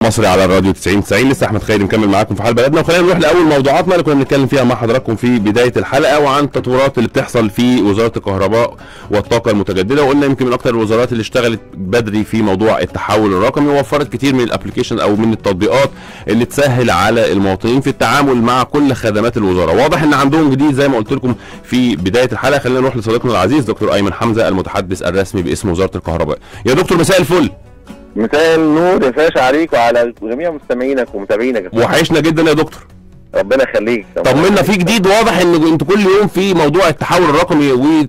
مصري على الراديو 90 90 لسه احمد خيري مكمل معاكم في حال بلدنا وخلينا نروح لاول موضوعاتنا اللي كنا بنتكلم فيها مع حضراتكم في بدايه الحلقه وعن التطورات اللي بتحصل في وزاره الكهرباء والطاقه المتجدده وقلنا يمكن من اكثر الوزارات اللي اشتغلت بدري في موضوع التحول الرقمي ووفرت كتير من الابلكيشن او من التطبيقات اللي تسهل على المواطنين في التعامل مع كل خدمات الوزاره واضح ان عندهم جديد زي ما قلت لكم في بدايه الحلقه خلينا نروح لصديقنا العزيز دكتور ايمن حمزه المتحدث الرسمي باسم وزاره الكهرباء يا دكتور مساء الفل مساء النور يا باشا عليك وعلى جميع مستمعينك ومتابعينك وحشنا جدا يا دكتور ربنا يخليك طمنا في جديد واضح ان انتوا كل يوم في موضوع التحول الرقمي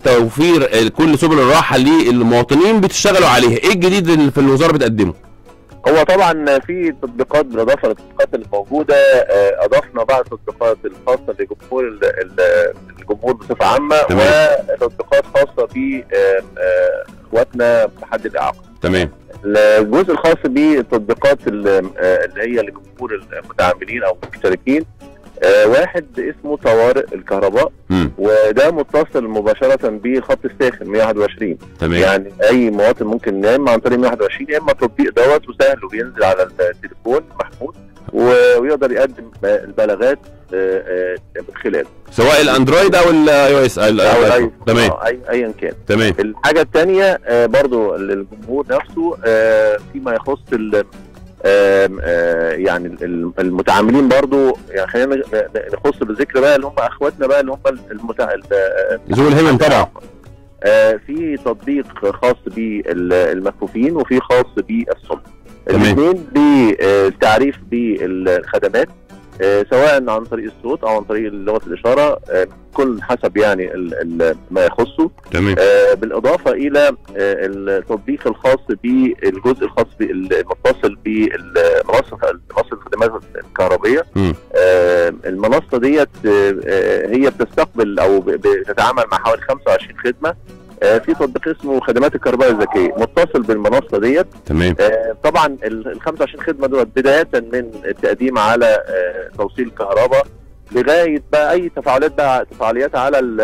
وتوفير كل سبل الراحه للمواطنين بتشتغلوا عليها ايه الجديد اللي في الوزاره بتقدمه هو طبعا في تطبيقات بالاضافه للتطبيقات الموجوده آه، اضفنا بعض التطبيقات الخاصه لجمهور ال- ال- الجمهور بصفه عامه تمام. وتطبيقات خاصه ب آه، آه، اخواتنا بحد الاعاقه تمام الجزء الخاص بالتطبيقات ال- آه، اللي هي لجمهور المتعاملين او المشتركين آه، واحد اسمه طوارئ الكهرباء امم وده متصل مباشره بالخط الساخن 121 تمام يعني اي مواطن ممكن ينام عن طريق 121 يا اما التطبيق دوت وسهل وبينزل على التليفون محمود و- ويقدر يقدم البلاغات آه، آه، من خلاله سواء الاندرويد او الاي او اس او الايفون تمام آه، أي- ايا كان تمام الحاجه الثانيه برضو للجمهور نفسه آه، فيما يخص ال- آم، آه، يعني ال- المتعاملين برضو يعني خلينا ن- ن- نخص بالذكر بقى اللي هم اخواتنا بقى اللي هم المتع... ال- ذوي الهمم طبعا آه، في تطبيق خاص بالمكفوفين وفي خاص بالصم تمام. الاثنين بالتعريف بالخدمات آه، سواء عن طريق الصوت او عن طريق لغه الاشاره آه، كل حسب يعني ال- ال- ما يخصه تمام آه، بالاضافه الى آه، التطبيق الخاص بالجزء الخاص بالمتصل بمنصه منصه الخدمات الكهربيه مم. آه، المنصه ديت آه، آه، هي بتستقبل او ب- بتتعامل مع حوالي 25 خدمه آه، في تطبيق اسمه خدمات الكهرباء الذكيه متصل بالمنصه ديت تمام آه، طبعا ال ال 25 خدمه دول بدايه من التقديم على آه، توصيل الكهرباء لغايه بقى اي تفاعلات بقى تفاعليات على ال-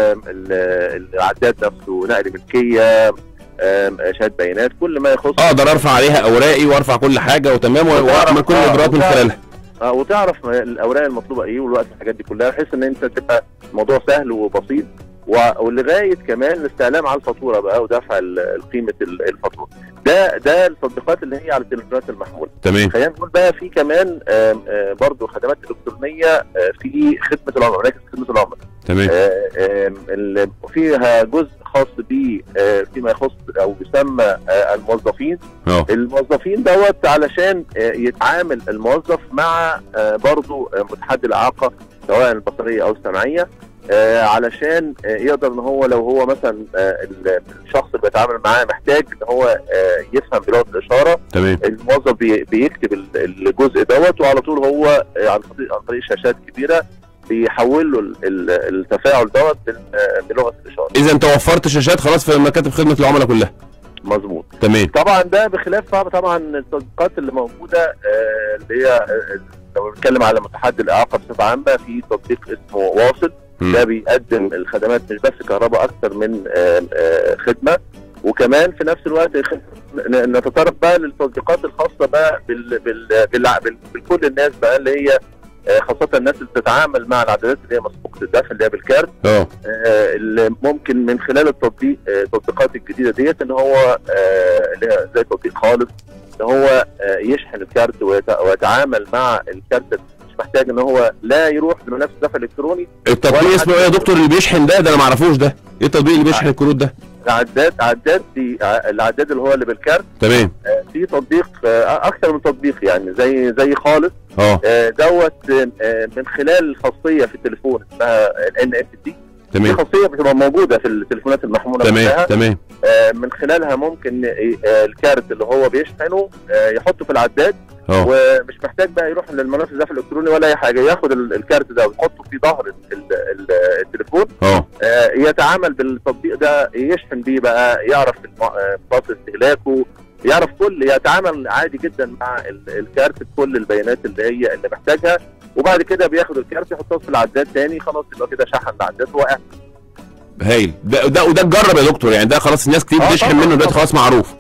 ال- العداد نفسه نقل ملكيه آم، شهاده بيانات كل ما يخص اقدر ارفع عليها اوراقي وارفع كل حاجه وتمام واعمل كل آه، الاجراءات من وتعرف- خلالها آه، وتعرف الاوراق المطلوبه ايه والوقت الحاجات دي كلها بحيث ان انت تبقى الموضوع سهل وبسيط و- ولغايه كمان الاستعلام على الفاتوره بقى ودفع ال- قيمه ال- الفاتوره ده ده التطبيقات اللي هي على التليفونات المحموله تمام خلينا نقول بقى في كمان آم، آه، برضو خدمات الكترونيه آه، في خدمه العملاء مراكز خدمه العملاء تمام آه، آم، ال- فيها جزء خاص ب آه، فيما يخص او يسمى آه، الموظفين اه الموظفين دوت علشان آه، يتعامل الموظف مع آه، برضو آه، متحدي الاعاقه سواء البصريه او السمعيه آه، علشان آه، يقدر ان هو لو هو مثلا آه، ال- الشخص اللي بيتعامل معاه محتاج ان هو آه، يفهم بلغه الاشاره تمام الموظف بي- بيكتب ال- الجزء دوت وعلى طول هو آه، عن طريق عن طريق شاشات كبيره بيحول له ال- ال- التفاعل دوت بال- آه، بلغه الاشاره اذا انت وفرت شاشات خلاص في مكاتب خدمه العملاء كلها مظبوط تمام طبعا ده بخلاف طبعا- طبعا التطبيقات اللي موجوده آه، اللي هي آه، لو بنتكلم على متحدي الاعاقه بصفه عامه في تطبيق اسمه واصل مم. ده بيقدم الخدمات مش بس كهرباء اكثر من آه، آه، خدمه وكمان في نفس الوقت خ- ن- نتطرق بقى للتطبيقات الخاصه بقى بال بال بال بال بكل الناس بقى اللي هي آه، خاصه الناس اللي بتتعامل مع العدادات اللي هي مسبوقه الدفع اللي هي بالكارت اه آه، اللي ممكن من خلال التطبيق آه، التطبيقات الجديده ديت ان هو آه، اللي هي زي تطبيق خالص ان هو آه، يشحن الكارت ويت- ويتعامل مع الكارت مش محتاج ان هو لا يروح لمنافس دفع الكتروني التطبيق ولا اسمه حد- ايه يا دكتور اللي بيشحن ده ده انا ما اعرفوش ده ايه التطبيق اللي بيشحن الكروت ده عداد عداد دي ع- العداد اللي هو اللي بالكارت تمام آه، في تطبيق آه، اكثر من تطبيق يعني زي زي خالص اه آه، دوت آه، من خلال خاصيه في التليفون اسمها الان اف دي دي تمام خاصيه بتبقى موجوده في التليفونات المحموله تمام كلها. تمام آه، من خلالها ممكن آه، الكارت اللي هو بيشحنه آه، يحطه في العداد اه ومش محتاج بقى يروح للمنافذ الدفع الالكتروني ولا اي حاجه ياخد ال- الكارت ده ويحطه في ظهر ال- ال- التليفون اه آه، يتعامل بالتطبيق ده يشحن بيه بقى يعرف الم- آه، مقاس استهلاكه يعرف كل يتعامل عادي جدا مع ال- الكارت بكل البيانات اللي هي اللي محتاجها وبعد كده بياخد الكارت يحطه في العداد تاني خلاص يبقى كده شحن العداد وقع هايل ده ده وده اتجرب يا دكتور يعني ده خلاص الناس كتير آه بتشحن طبعاً، منه دلوقتي طبعاً. خلاص معروف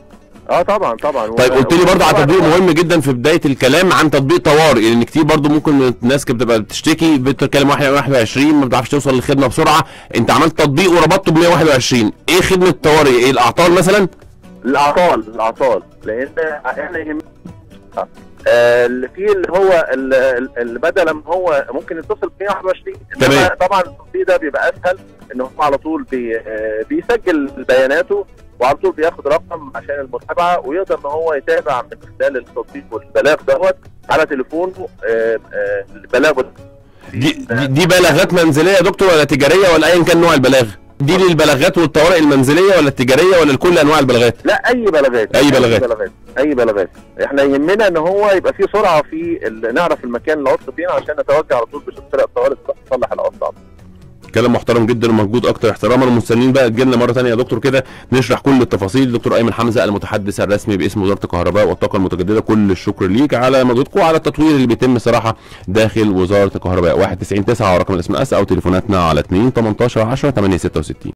اه طبعا طبعا طيب و- قلت لي برضه على طبعاً تطبيق هو- مهم جدا في بدايه الكلام عن تطبيق طوارئ لان كتير برضه ممكن من الناس كانت بتبقى بتشتكي بتتكلم 121 ما بتعرفش توصل للخدمه بسرعه انت عملت تطبيق وربطته ب 121 ايه خدمه الطوارئ ايه الاعطال مثلا الاعطال الاعطال لان احنا يهمنا آه، اللي فيه اللي هو ال- ال- اللي بدل ما هو ممكن يتصل ب 121 إنما تمام. طبعا التطبيق ده بيبقى اسهل ان هو على طول بي آه، بيسجل بياناته وعلى طول بياخد رقم عشان المتابعه ويقدر ان هو يتابع من خلال التطبيق والبلاغ دوت على تليفونه آه، آه، البلاغ دي دي, دي بلاغات منزليه يا دكتور ولا تجاريه ولا ايا كان نوع البلاغ دي للبلاغات والطوارئ المنزليه ولا التجاريه ولا لكل انواع البلاغات لا اي بلاغات أي بلاغات. اي بلاغات اي بلاغات احنا يهمنا ان هو يبقى فيه سرعه في ال- نعرف المكان العطل فين عشان نتوجه على طول بشوف فرق الطوارئ تروح تصلح العطل على طول. كلام محترم جدا ومجهود اكتر احتراما ومستنيين بقى تجيلنا مره ثانيه يا دكتور كده نشرح كل التفاصيل دكتور ايمن حمزه المتحدث الرسمي باسم وزاره الكهرباء والطاقه المتجدده كل الشكر ليك على مجهودكم وعلى التطوير اللي بيتم صراحه داخل وزاره الكهرباء 199 9 رقم الاس ام اس او تليفوناتنا على 2 18 10 866